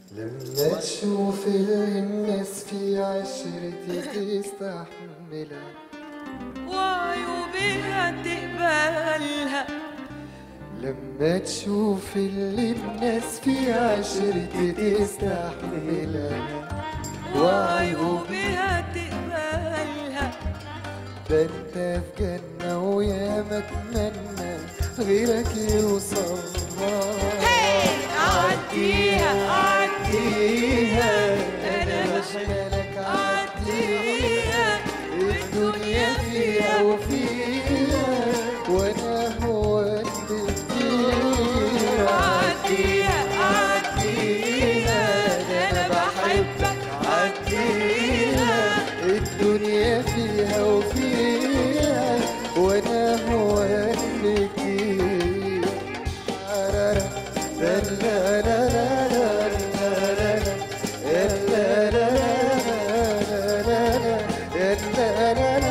لما تشوف اللي الناس في عشرتي تستحملها وعيوبها تقبلها لما تشوف اللي الناس في عشرتي تستحملها وعيوبها تقبلها ده انت في جنة ويا ما اتمنى غيرك يوصلها عديها عديها انا مش مالك عديها الدنيا فيها وفيها وانا هو اللي فيها عديها عديها انا بحبك عديها الدنيا فيها وفيها وانا هو اللي فيها لا لا لا لا لا لا لا لا لا لا لا لا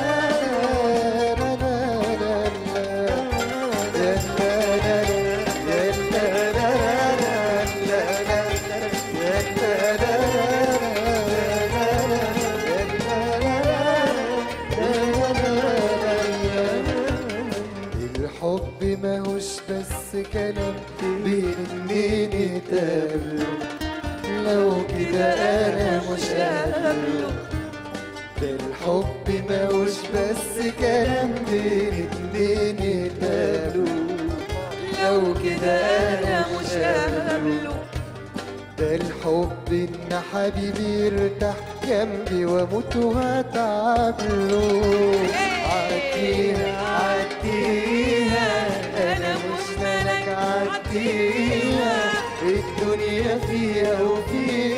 الحب ماهوش بس كلام بين اتنين يتقابلوا لو كده انا مش قابله ده الحب ماهوش بس كلام بين اتنين يتقابلوا لو كده انا مش قابله ده الحب ان حبيبي يرتاح جنبي واموت وهتعب له عديها عديها انا مش مالك عديها الدنيا فيها وفيها